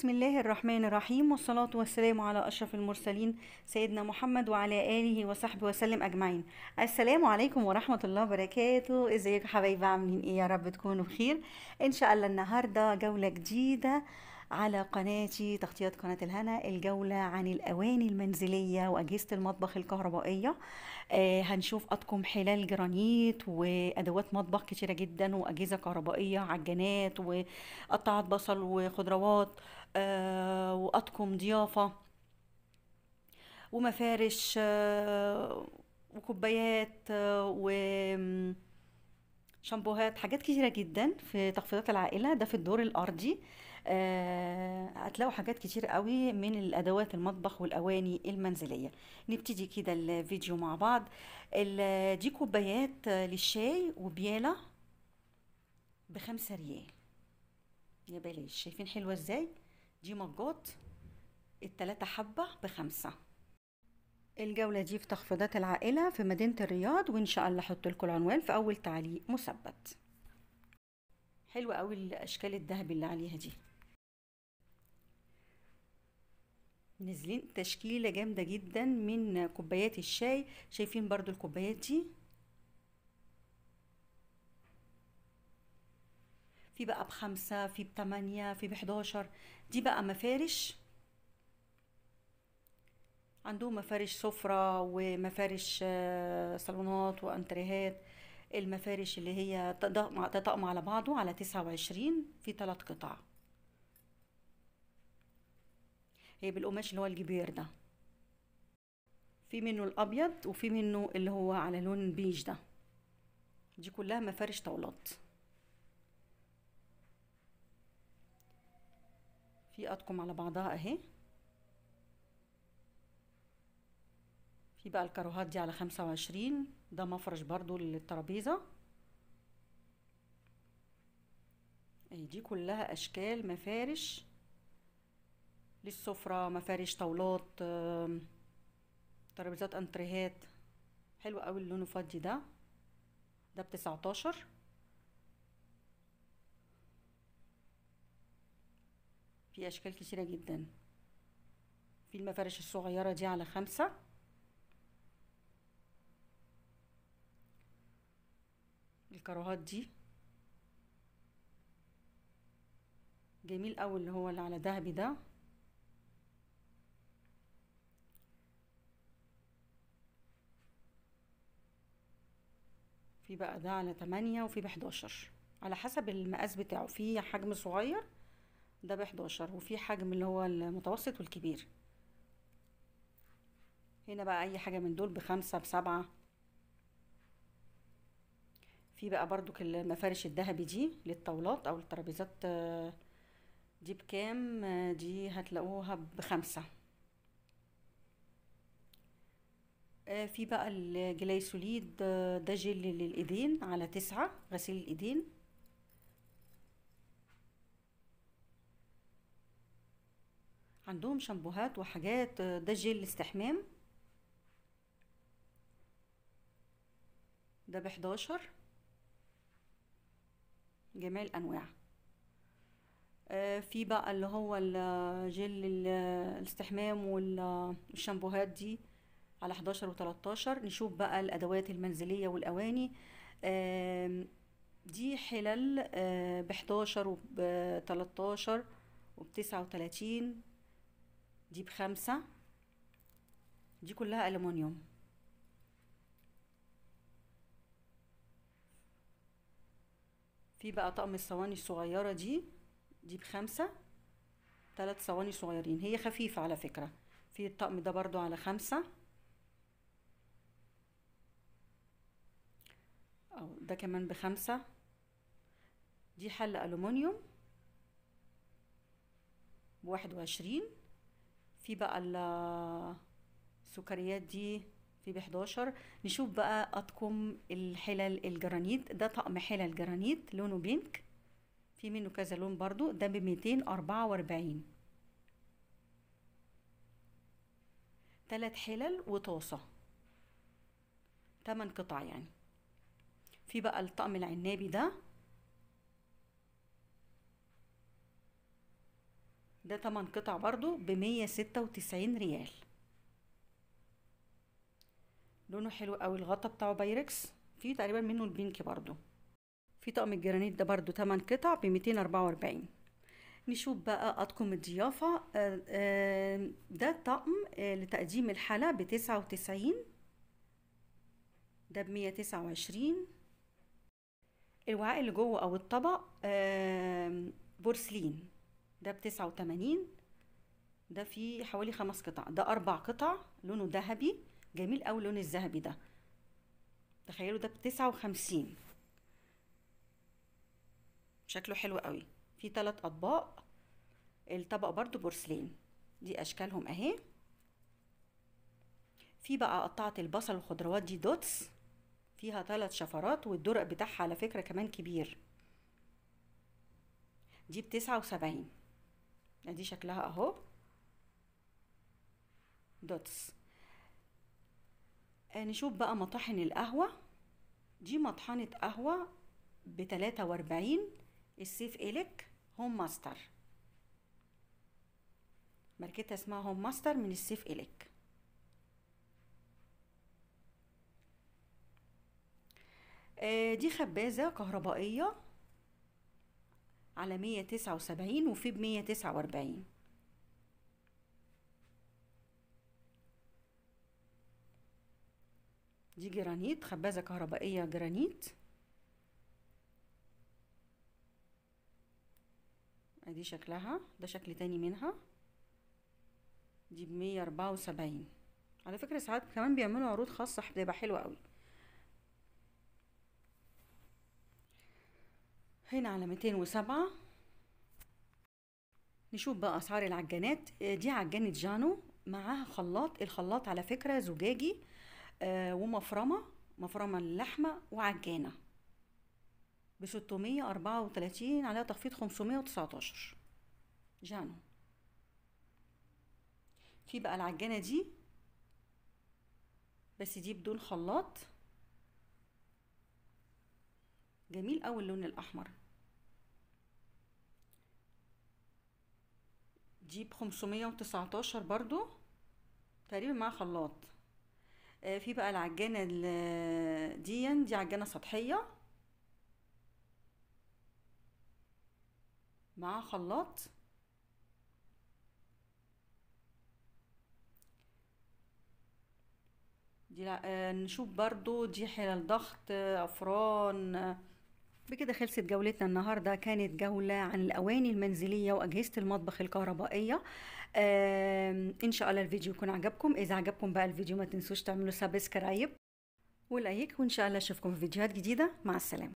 بسم الله الرحمن الرحيم والصلاة والسلام على أشرف المرسلين سيدنا محمد وعلى آله وصحبه وسلم أجمعين السلام عليكم ورحمة الله وبركاته ازيكم حبايبي عاملين ايه يا رب تكونوا بخير ان شاء الله النهاردة جولة جديدة على قناتي تغطية قناة الهنا الجولة عن الأواني المنزلية وأجهزة المطبخ الكهربائية آه هنشوف أطقم حلال جرانيت وأدوات مطبخ كتيرة جدا وأجهزة كهربائية عجانات وقطعات بصل وخضروات آه وأطقم ضيافة ومفارش آه وكوبايات آه و شامبوهات حاجات كتيرة جدا في تخفيضات العائلة ده في الدور الأرضي آه هتلاقوا حاجات كتير قوي من الأدوات المطبخ والأواني المنزلية نبتدي كده الفيديو مع بعض ال- دي كوبايات آه، للشاي وبيالة بخمسة ريال يا بلاش شايفين حلوة ازاي دي مجات التلاتة حبة بخمسة الجولة دي في تخفيضات العائلة في مدينة الرياض وإن شاء الله أحط لكم العنوان في أول تعليق مثبت حلوة أوي الأشكال الذهبي اللي عليها دي نازلين تشكيلة جامدة جدا من كوبايات الشاي شايفين برضو الكوبايات دي في بقى بخمسة في بتمانية في بحداشر دي بقى مفارش عندهم مفارش سفرة ومفارش آه، صالونات وانتريهات المفارش اللي هي تطقم تطقم على بعضه على تسعة وعشرين في تلات قطع هي بالقماش اللي هو الجبير ده في منه الأبيض وفي منه اللي هو على لون بيج ده دي كلها مفارش طاولات في أطقم على بعضها أهي في بقى الكاروهات دي على خمسة وعشرين ده مفرش برضو للترابيزة اهي دي كلها أشكال مفارش للسفرة مفارش طاولات آم، ترابيزات انتريهات حلو قوي اللون الفضي ده ده بتسعتاشر في أشكال كتيرة جدا في المفارش الصغيرة دي على خمسة الكاروهات دي جميل قوي اللي هو اللي على دهبي ده في بقى ده على تمانية وفي بحداشر على حسب المقاس بتاعه في حجم صغير ده بحداشر وفي حجم اللي هو المتوسط والكبير هنا بقى اي حاجة من دول بخمسة بسبعة في بقى برضو المفارش الذهبي دي للطاولات او الترابيزات آه، دي بكام آه، دي هتلاقوها بخمسة آه، في بقى الجلايسوليد آه، ده جل للايدين على تسعة غسيل الايدين عندهم شامبوهات وحاجات آه، ده جل استحمام ده بحداشر جميع الانواع آه، في بقى اللي هو الجل ال- الاستحمام وال- والشامبوهات دي على 11 و13 نشوف بقى الادوات المنزليه والاواني آم، دي حلل ب 11 وب 13 وب 39 دي بخمسة دي كلها ألمونيوم في بقى طقم الصواني الصغيرة دي دي بخمسة ثلاث صواني صغيرين هي خفيفة على فكرة في الطقم ده برضو على خمسة أو ده كمان بخمسة دي حل ألومنيوم بواحد وعشرين في بقى ال- السكريات دي في بحداشر نشوف بقى أطقم الحلل الجرانيت ده طقم حلل جرانيت لونه بينك في منه كذا لون برضو ده بميتين أربعة وأربعين تلات حلل وطاسة تمن قطع يعني في بقى الطقم العنابي ده ده 8 قطع برضو بمية ستة وتسعين ريال لونه حلو قوي الغطا بتاعه بايركس في تقريبا منه البينك برضو في طقم الجرانيت ده برضو 8 قطع بميتين أربعة وأربعين نشوف بقى أطقم الضيافة آه، آه، ده طقم آه، لتقديم الحلا بتسعة وتسعين ده بمية تسعة وعشرين الوعاء اللي جوه أو الطبق آم، بورسلين ده بتسعة وتمانين ده فيه حوالي خمس قطع ده أربع قطع لونه ذهبي جميل أوي اللون الذهبي ده تخيلوا ده بتسعة وخمسين شكله حلو قوي في تلات أطباق الطبق برضو بورسلين دي أشكالهم أهي في بقى قطعة البصل والخضروات دي دوتس فيها تلات شفرات والدرق بتاعها على فكرة كمان كبير دي بتسعة وسبعين دي شكلها اهو دوتس آه، نشوف بقى مطاحن القهوة دي مطحنة قهوة بتلاتة واربعين السيف إليك هوم ماستر ماركتها اسمها هوم ماستر من السيف إليك آه، دي خبازة كهربائية على مية تسعة وسبعين وفي بمية تسعة وأربعين دي جرانيت خبازة كهربائية جرانيت ادي شكلها ده شكل تاني منها دي بمية أربعة وسبعين على فكرة ساعات كمان بيعملوا عروض خاصة بتبقى حلوة قوي هنا على ميتين وسبعة نشوف بقى أسعار العجانات آه، دي عجانة جانو معاها خلاط الخلاط على فكرة زجاجي آه، ومفرمة مفرمة اللحمة وعجانة بستمية أربعة وتلاتين عليها تخفيض خمسمية وتسعتاشر جانو في بقى العجانة دي بس دي بدون خلاط جميل أوي اللون الأحمر دي بخمسمية وتسعتاشر برضو تقريبا مع خلاط آه، في بقى العجانة ال- دي دي عجانة سطحية مع خلاط دي لا آه، نشوف برضو دي حلال ضغط آه، أفران آه، بكده خلصت جولتنا النهاردة كانت جولة عن الأواني المنزلية وأجهزة المطبخ الكهربائية آم، إن شاء الله الفيديو يكون عجبكم إذا عجبكم بقى الفيديو ما تنسوش تعملوا سبسكرايب ولايك وإن شاء الله أشوفكم في فيديوهات جديدة مع السلامة